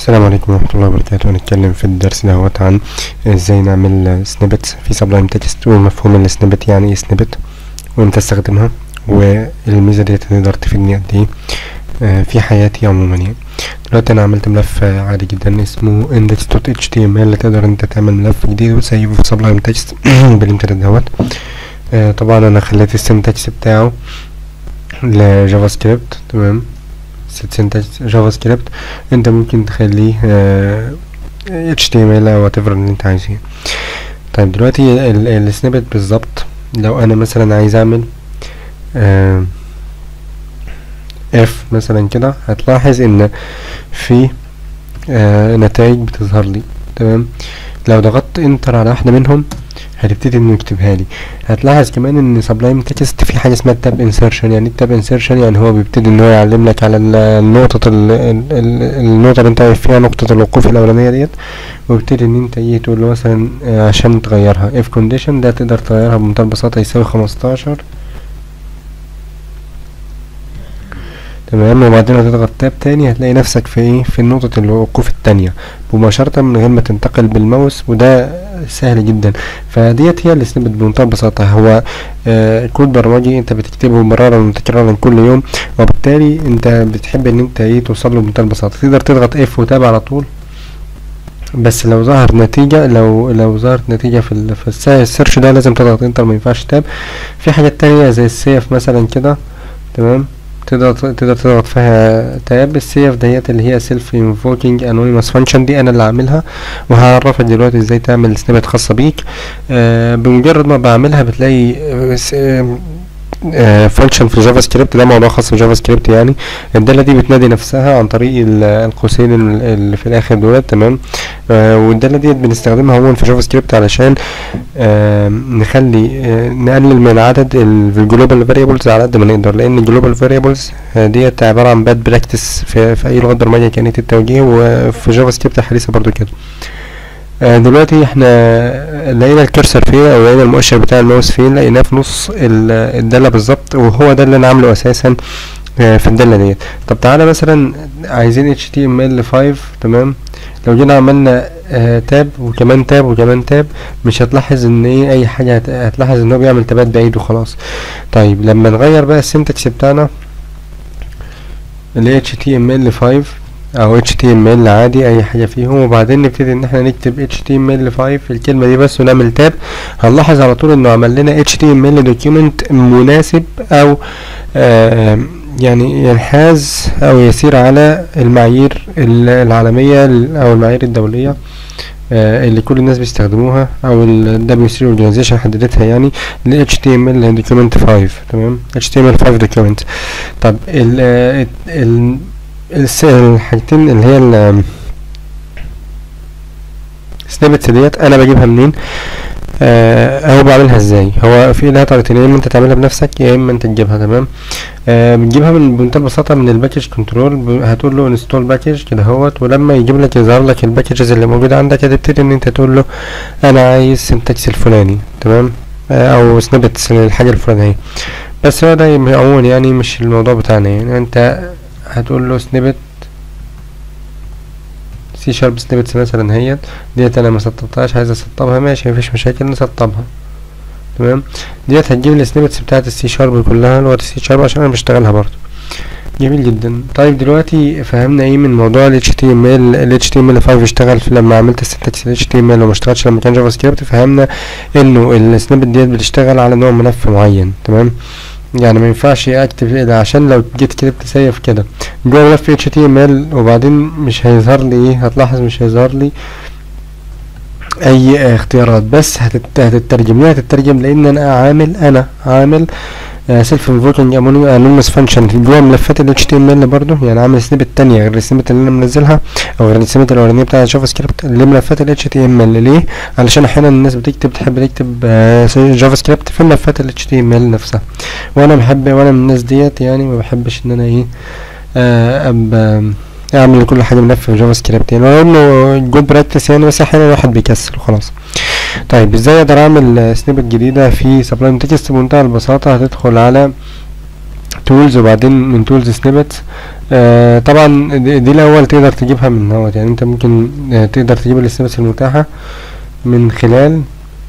السلام عليكم ورحمة الله وبركاته هنتكلم في الدرس دوت عن ازاي نعمل سنيبتس في سبلايم تكست ومفهوم السنيبت يعني ايه سنيبت وامتى استخدمها والميزة دي تقدر تفيدني قد ايه آه، في حياتي عموما يعني دلوقتي انا عملت ملف آه، عادي جدا اسمه index.html اللي تقدر انت تعمل ملف جديد وتسيبه في سبلايم تكست بالامتداد دوت آه، طبعا انا خليت السنتكس بتاعه لجافا سكريبت تمام سنتكس جافا سكريبت انت ممكن تخليه آه، HTML او whatever اللي انت عايزه يعني. طيب دلوقتي السنيبت بالظبط لو انا مثلا عايز اعمل آه، اف مثلا كده هتلاحظ ان في آه نتائج بتظهر لي تمام لو ضغطت انتر على واحدة منهم هتبتدي انه يكتبها لي هتلاحظ كمان ان سبلايم تكست في حاجه اسمها تاب انسرشن يعني التاب انسرشن يعني هو بيبتدي ان هو يعلم لك على ال- النقطه ال- ال- ال- النقطه اللي انت واقف فيها نقطه الوقوف الاولانيه ديت ويبتدي ان انت ايه تقول له مثلا آه، عشان تغيرها اف كونديشن ده تقدر تغيرها بمنتهى البساطه يساوي 15 تمام وبعدين هتضغط تاب تاني هتلاقي نفسك في ايه في نقطة الوقوف التانية مباشرة من غير ما تنتقل بالماوس وده سهل جدا فديت هي السنيبت بمنتهى البساطة هو آه كود برمجي انت بتكتبه مرارا وتكرارا كل يوم وبالتالي انت بتحب ان انت ايه توصل له بمنتهى البساطة تقدر تضغط اف وتاب على طول بس لو ظهر نتيجة لو لو ظهرت نتيجة في ال في الس- السيرش ده لازم تضغط انتر ما ينفعش تاب في حاجات تانية زي السيف مثلا كده تمام تقدر تقدر تضغط فيها تاب السيف ديت اللي هي سيلف انفوكينج انونيمous فانكشن دي انا اللي عاملها وهعرفك دلوقتي ازاي تعمل سنيبت خاصة بيك آه بمجرد ما بعملها بتلاقي فانكشن في جافا سكريبت ده موضوع خاص بجافا سكريبت يعني الدالة دي بتنادي نفسها عن طريق ال- القوسين ال- اللي في الاخر دولت تمام آه والدالة ديت بنستخدمها عموما في جافا سكريبت علشان آه نخلي آه نقلل من عدد الجلوبال فاريبلز على قد ما نقدر لان الجلوبال فاريبلز ديت عبارة عن باد براكتس في, في اي لغة برمجة كانت التوجيه وفي جافا سكريبت الحديثة برضو كده آه، دلوقتي احنا لقينا الكرسر فين او لقينا المؤشر بتاع الماوس فين لقيناه في نص ال- الدالة بالظبط وهو ده اللي انا عامله اساسا آه، في الدالة ديت طب تعالى مثلا عايزين HTML5 تمام لو جينا عملنا آه تاب وكمان تاب وكمان تاب مش هتلاحظ ان ايه اي حاجة هت- هتلاحظ ان هو بيعمل تابات بعيد وخلاص طيب لما نغير بقى السنتكس بتاعنا ل HTML5 او HTML عادي اي حاجة فيهم وبعدين نبتدي ان احنا نكتب HTML5 الكلمة دي بس ونعمل تاب هنلاحظ على طول انه عمل لنا HTML document مناسب او آه يعني ينحاز او يسير على المعايير ال- العالمية ال- او المعايير الدولية آه، اللي كل الناس بيستخدموها او ال W3 organization حددتها يعني ل HTML document 5 تمام HTML5 document طب ال ال ال الس- الحاجتين اللي هي ال سنيبتس ديت انا بجيبها منين آه او بعملها ازاي هو في لها طريقتين يا اما انت تعملها بنفسك يا اما انت تجيبها تمام آه بتجيبها من بمنتهى البساطه من الباكج كنترول هتقول له انستول باكج كده اهوت ولما يجيب لك يظهر لك الباكجز اللي موجوده عندك هتبتدي ان انت تقول له انا عايز سنتكس الفلاني تمام آه او سنيبتس للحاجه الفلانيه بس هو ده عموما يعني مش الموضوع بتاعنا يعني انت هتقول له سنيبت سي شارب سنيبتس مثلا هي ديت انا ما سطبتهاش عايز اسطبها ماشي مفيش مشاكل نسطبها تمام ديت هتجيب لي السنيبتس بتاعت السي شارب كلها لغة السي شارب عشان انا بشتغلها برضو جميل جدا طيب دلوقتي فهمنا ايه من موضوع ال HTML ال HTML5 اشتغل في لما عملت السنتكس ال HTML وما اشتغلش لما كان جافا سكريبت فهمنا انه السنيبت ديت بتشتغل على نوع ملف معين تمام يعني ما ينفعش اكتب ده عشان لو جيت كتبت سيف كده جوه ملف HTML وبعدين مش هيظهر لي ايه هتلاحظ مش هيظهر لي اي اختيارات بس هتت... هتترجم ليه هتترجم لان انا عامل انا عامل سيلف انفوكينج انونيمous فانكشن جوه ملفات ال HTML برضو يعني عامل سنيبت تانية غير السنيبت اللي انا منزلها او غير السنيبت الاولانيه بتاعه جافا سكريبت لملفات ال HTML ليه علشان احيانا الناس بتكتب تحب تكتب آه، جافا سكريبت في ملفات ال HTML نفسها وانا بحب وانا من الناس ديت يعني ما بحبش ان انا ايه آه، ابقى اعمل كل حاجه بنفذ في جافا سكريبت يعني هو انه جود براكتس يعني بس احيانا الواحد بيكسل وخلاص طيب ازاي اقدر اعمل سنيبت جديده في سبلايم تكست بمنتهى البساطه هتدخل على تولز وبعدين من تولز سنيبت آه طبعا دي, دي الاول تقدر تجيبها من هوت يعني انت ممكن آه تقدر تجيب السنيبتس المتاحة من خلال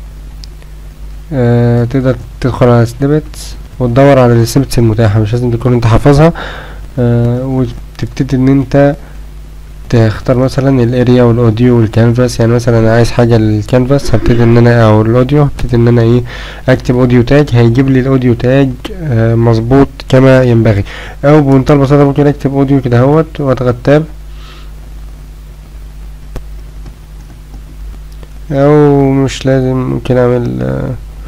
آه تقدر تدخل على سنيبتس وتدور على السنيبتس المتاحة مش لازم تكون انت حافظها آه وتبتدي ان انت تختار مثلا الاريا والاوديو والكانفاس يعني مثلا انا عايز حاجه للكانفاس هبتدي ان انا او الاوديو هبتدي ان انا ايه اكتب اوديو تاج هيجيب لي الاوديو تاج آه مظبوط كما ينبغي او بمنتهى البساطه ممكن اكتب اوديو كده اهوت واضغط تاب او مش لازم ممكن اعمل آه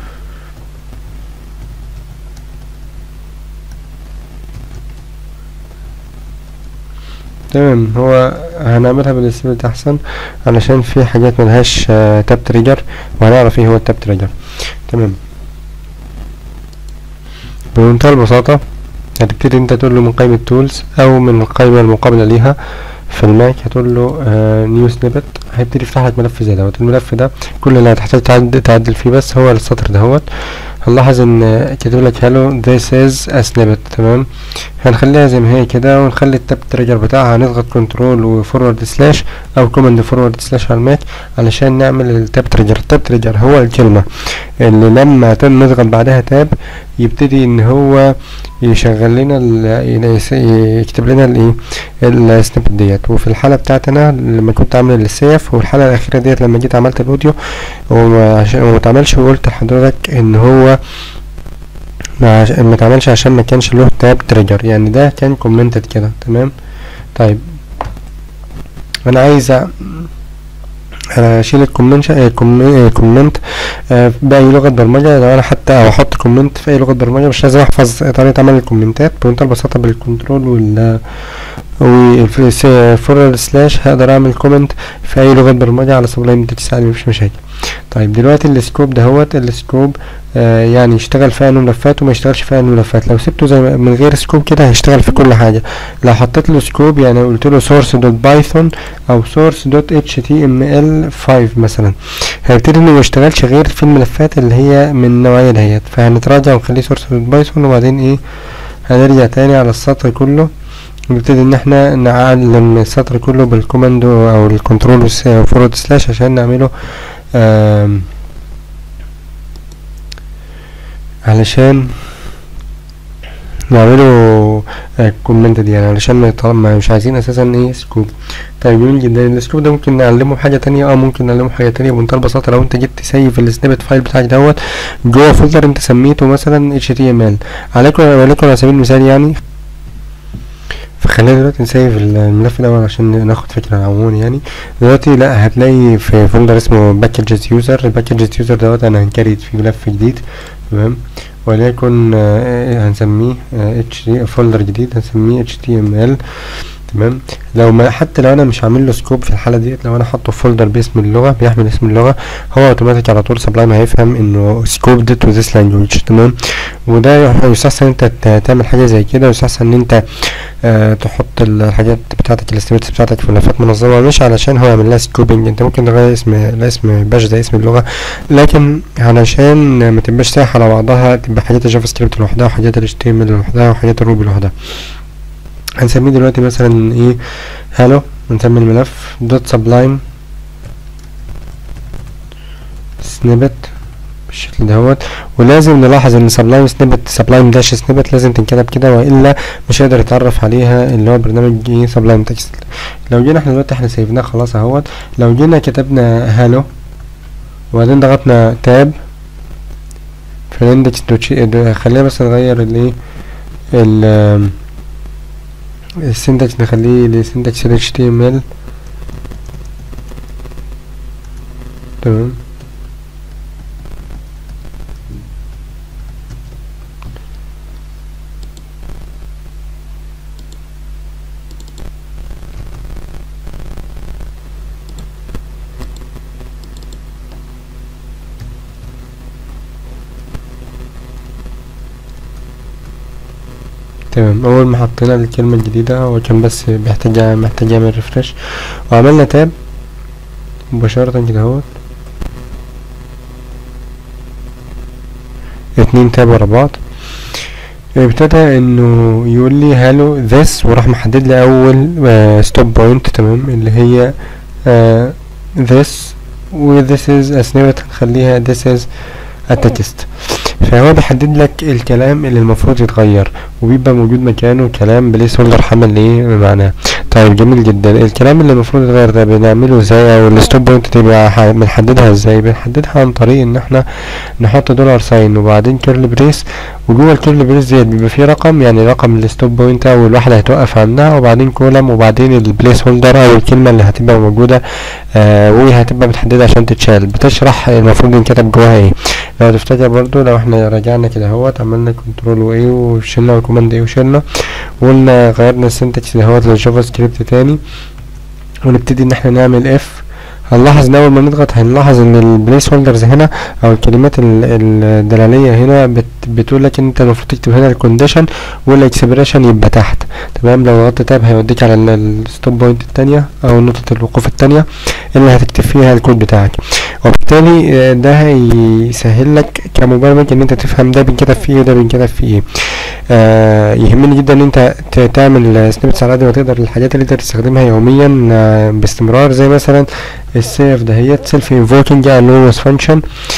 تمام هو هنعملها بالسبيد احسن علشان في حاجات ملهاش آه تاب تريجر وهنعرف ايه هو التاب تريجر تمام بمنتهى البساطة هتبتدي انت تقول له من قائمة تولز او من القائمة المقابلة ليها في الماك هتقول له نيو سنيبت هيبتدي يفتح لك ملف زي دوت الملف ده كل اللي هتحتاج تعدل, تعدل فيه بس هو السطر دهوت هنلاحظ ان كاتب لك هالو this is a snippet تمام هنخليها زي ما هي كده ونخلي التاب تريجر بتاعها هنضغط كنترول وفورورد سلاش او كوماند فورورد سلاش على الماك علشان نعمل التاب تريجر التاب تريجر هو الكلمة اللي لما نضغط بعدها تاب يبتدي ان هو يشغل لنا يكتب لنا الايه السنيبت ديت وفي الحاله بتاعتنا لما كنت عامل السيف والحاله الاخيره ديت لما جيت عملت الاوديو وما اتعملش وقلت لحضرتك ان هو ما ما اتعملش عشان ما كانش له تاب تريجر يعني ده كان كومنتد كده تمام طيب انا عايز اشيل الكومنت كومنت باي لغه برمجه لو انا حتى او احط كومنت في اي لغه برمجه مش لازم احفظ طريقه عمل الكومنتات بمنتهى البساطه بالكنترول وال وفورورد سلاش هقدر اعمل كومنت في اي لغه برمجه على سبلايم داتا عادي مفيش مشاكل طيب دلوقتي السكوب دهوت السكوب آه يعني يشتغل في انه ملفات وما يشتغلش في انه ملفات لو سبته زي من غير سكوب كده هيشتغل في كل حاجه لو حطيت له سكوب يعني قلت له source دوت بايثون او source دوت اتش تي ام ال 5 مثلا هيبتدي انه ما يشتغلش غير في الملفات اللي هي من النوعيه ديت فهنتراجع ونخليه source دوت بايثون وبعدين ايه هنرجع تاني على السطر كله نبتدي ان احنا نعلم السطر كله بالكوماندو او الكنترول فورورد سلاش عشان نعمله علشان نعمله كومنت دي يعني علشان ما طالما مش عايزين اساسا ايه سكوب طيب جميل جدا السكوب ده ممكن نعلمه حاجه تانية اه ممكن نعلمه حاجه تانية بمنتهى البساطه لو انت جيت تسيف السنيبت فايل بتاعك دوت جوه فولدر انت سميته مثلا اتش تي ام ال عليكم وليكن على سبيل المثال يعني فخلينا دلوقتي نسيف الملف الاول عشان ناخد فكره عموما يعني دلوقتي لا هتلاقي في فولدر اسمه باكجز يوزر الباكجز يوزر دوت انا هنكريت في ملف جديد تمام وليكن آه هنسميه اتش دي فولدر جديد هنسميه اتش تي ام ال تمام لو ما حتى لو انا مش عامل له سكوب في الحاله ديت لو انا حاطه في فولدر باسم اللغه بيحمل اسم اللغه هو اوتوماتيك على طول سبلايم هيفهم انه سكوب تو ذيس لانجوج تمام وده يستحسن انت تعمل حاجه زي كده ويستحسن ان انت آه تحط الحاجات بتاعتك الاستيميتس بتاعتك في ملفات منظمه مش علشان هو يعمل لها سكوبنج انت ممكن تغير اسم الاسم باش زي اسم اللغه لكن علشان ما تبقاش سايحه على بعضها تبقى حاجات الجافا سكريبت لوحدها وحاجات ال HTML لوحدها وحاجات الروبي لوحدها هنسميه دلوقتي مثلا ايه هالو هنسمي الملف دوت سبلايم سنيبت بالشكل دهوت ولازم نلاحظ ان سبلايم سنيبت سبلايم داش سنيبت لازم تنكتب كده والا مش هيقدر يتعرف عليها اللي هو برنامج ايه سبلايم تكست لو جينا احنا دلوقتي احنا سيفناه خلاص اهوت لو جينا كتبنا هالو وبعدين ضغطنا تاب في الاندكس دوت خلينا بس نغير الايه ال السنتكس نخليه لسنتكس ال HTML تمام تمام اول ما حطينا الكلمة الجديدة هو كان بس محتاج محتاج يعمل ريفرش وعملنا تاب مباشرة كده اهوت اتنين تاب ورا بعض ابتدى انه يقول لي هالو this وراح محدد لي اول ستوب بوينت تمام اللي هي آه this و this is a snippet هنخليها this is a text فهو بيحدد لك الكلام اللي المفروض يتغير وبيبقى موجود مكانه كلام بليس هولدر حمل ايه معناه طيب جميل جدا الكلام اللي المفروض يتغير ده بنعمله ازاي او الستوب بوينت دي بقى بنحددها ازاي بنحددها عن طريق ان احنا نحط دولار ساين وبعدين كيرل بريس وجوه الكيرل بريس ديت بيبقى فيه رقم يعني رقم الستوب بوينت او الواحدة هتوقف عندها وبعدين كولم وبعدين البليس هولدر او الكلمة اللي هتبقى موجودة آه وهتبقى متحددة عشان تتشال بتشرح المفروض ينكتب جواها ايه لو تفتكر برضو لو احنا رجعنا كده اهوت عملنا كنترول وايه وشلنا الكوماند ايه وشلنا وقلنا غيرنا السنتكس دهوت للجافا سكريبت تاني ونبتدي ان احنا نعمل اف هنلاحظ ان اول ما نضغط هنلاحظ ان البليس هولدرز هنا او الكلمات الدلاليه هنا بت بتقول لك انت المفروض تكتب هنا الكونديشن والاكسبريشن يبقى تحت تمام لو ضغطت تاب هيوديك على الستوب بوينت التانية او نقطه الوقوف التانية اللي هتكتب فيها الكود بتاعك وبالتالي ده هيسهل لك كمبرمج ان انت تفهم ده بينكتب فيه وده بينكتب فيه ايه آه يهمني جدا ان انت تعمل سنيبتس على قد ما تقدر الحاجات اللي انت تستخدمها يوميا آه باستمرار زي مثلا السيف دهيت سيلف انفوكينج انونيمous فانكشن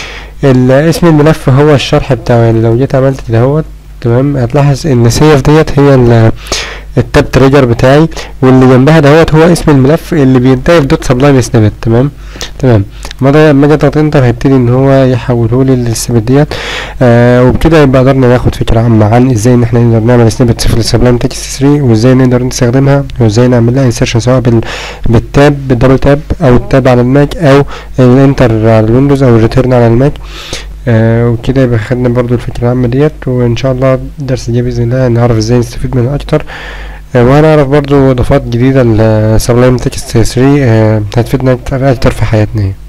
اسم الملف هو الشرح بتاعه يعني لو جيت عملت دهوت تمام هتلاحظ ان سيف ديت هي التاب تريجر بتاعي واللي جنبها دهوت هو اسم الملف اللي بينتهي في دوت سبلايم سنيبت تمام تمام لما اجي اضغط انتر هيبتدي ان هو يحوله لي للسنيبت ديت آه وبكده يبقى قدرنا ناخد فكره عامه عن ازاي ان احنا نقدر نعمل سنيبت في السبلايم تكست 3 وازاي نقدر نستخدمها وازاي نعمل لها انسيرشن سواء بال بالتاب بالدبل تاب او التاب على الماك او الانتر على الويندوز او الريتيرن على الماك آه وكده يبقى خدنا برضو الفكرة العامة ديت وإن شاء الله الدرس الجاي بإذن الله نعرف ازاي نستفيد منه أكتر آه وهنعرف برضو إضافات جديدة لسبلايم تكست 3 آه هتفيدنا أكتر في حياتنا